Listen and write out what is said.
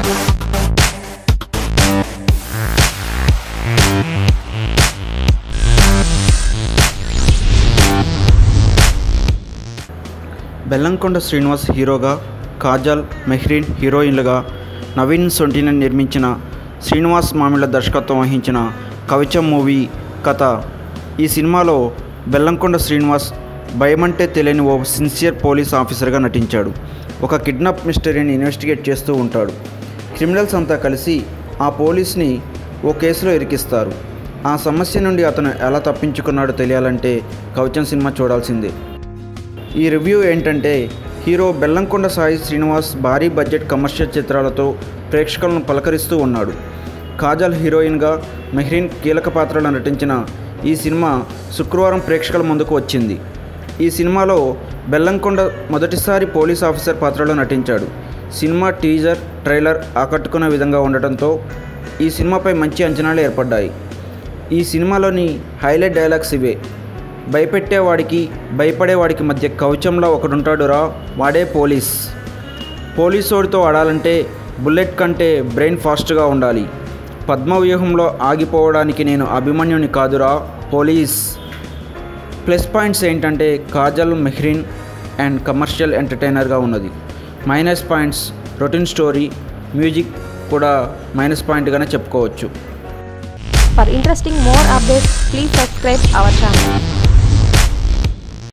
బెల్లంకొండ శ్రీనివాస్ హీరోగా కాజల్ మెహ్రీన్ హీరోయిన్లుగా నవీన్ సొంటినన్ నిర్మించిన శ్రీనివాస్ మామిళ్ళ దర్శకత్వం వహించిన కవచం మూవీ కథ ఈ సినిమాలో బెల్లంకొండ శ్రీనివాస్ భయమంటే తెలియని ఓ సిన్సియర్ పోలీస్ ఆఫీసర్గా నటించాడు ఒక కిడ్నాప్ మిస్టరీని ఇన్వెస్టిగేట్ చేస్తూ ఉంటాడు క్రిమినల్స్ అంతా కలిసి ఆ పోలీస్ని ఓ కేసులో ఇరికిస్తారు ఆ సమస్య నుండి అతను ఎలా తప్పించుకున్నాడో తెలియాలంటే కవచం సినిమా చూడాల్సిందే ఈ రివ్యూ ఏంటంటే హీరో బెల్లంకొండ సాయి శ్రీనివాస్ భారీ బడ్జెట్ కమర్షియల్ చిత్రాలతో ప్రేక్షకులను పలకరిస్తూ ఉన్నాడు కాజల్ హీరోయిన్గా మెహ్రీన్ కీలక పాత్రలో నటించిన ఈ సినిమా శుక్రవారం ప్రేక్షకుల ముందుకు వచ్చింది ఈ సినిమాలో బెల్లంకొండ మొదటిసారి పోలీస్ ఆఫీసర్ పాత్రలో నటించాడు సినిమా టీజర్ ట్రైలర్ ఆకట్టుకునే విధంగా ఉండటంతో ఈ సినిమాపై మంచి అంచనాలు ఏర్పడ్డాయి ఈ సినిమాలోని హైలైట్ డైలాగ్స్ ఇవే భయపెట్టేవాడికి భయపడేవాడికి మధ్య కవచంలో ఒకడుంటాడు రా వాడే పోలీస్ పోలీసోడితో ఆడాలంటే బుల్లెట్ కంటే బ్రెయిన్ ఫాస్ట్గా ఉండాలి పద్మవ్యూహంలో ఆగిపోవడానికి నేను అభిమన్యుని కాదురా పోలీస్ ప్లస్ పాయింట్స్ ఏంటంటే కాజల్ మెహ్రీన్ అండ్ కమర్షియల్ ఎంటర్టైనర్గా ఉన్నది minus points routine story music కూడా మైనస్ పాయింట్గానే చెప్పుకోవచ్చు For interesting more updates, please subscribe our channel.